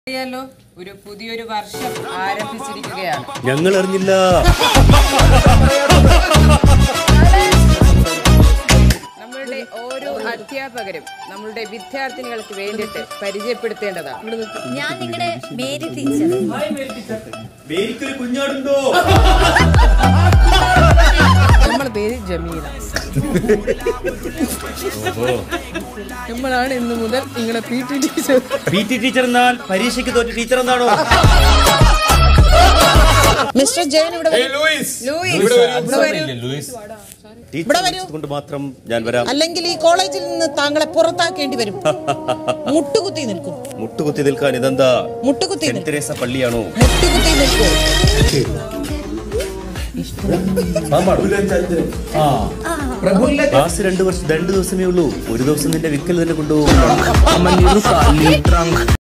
അറിയാലോ ഒരു പുതിയൊരു വർഷം ആരംഭിച്ചിരിക്കുകയാണ് ഞങ്ങൾ അറിഞ്ഞില്ല നമ്മളുടെ ഓരോ അധ്യാപകരും നമ്മളുടെ വിദ്യാർത്ഥിനികൾക്ക് വേണ്ടിയിട്ട് പരിചയപ്പെടുത്തേണ്ടതാണ് ഞാൻ നിങ്ങളുടെ മേരി ടീച്ചർ മേരിക്കൊരു കുഞ്ഞാടുണ്ടോ നമ്മുടെ പേര് ജമീല നമ്മളാണ് ഇന്ന് മുതൽ നിങ്ങളുടെ P T teacher P T teacher എന്നാൽ പരീക്ഷയ്ക്ക് തോറ്റ ടീച്ചർ എന്നാണോ മിസ്റ്റർ ജയൻ ഇവിടെ വരൂ. ലൂയിസ് ഇവിടെ വരൂ. ടീച്ചർ കൊണ്ട് മാത്രം ഞാൻ വരാം അല്ലെങ്കിൽ ഈ കോളേജിൽ നിന്ന് താങ്കളെ പുറത്താക്കേണ്ടി വരും മുട്ടുകുത്തി നിൽക്കും മുട്ടുകുത്തി നിൽക്കാൻ ഇതെന്താ മുട്ടുകുത്തി സെന്റ് നിൽക്കും തെരേസ പള്ളിയാണോ മുട്ടുകുത്തി നിൽക്കും ക്ലാസ് രണ്ടു വർഷം രണ്ടു ദിവസമേ ഉള്ളൂ ഒരു ദിവസം നിന്റെ വിക്കൽ തന്നെ കൊണ്ടുപോകും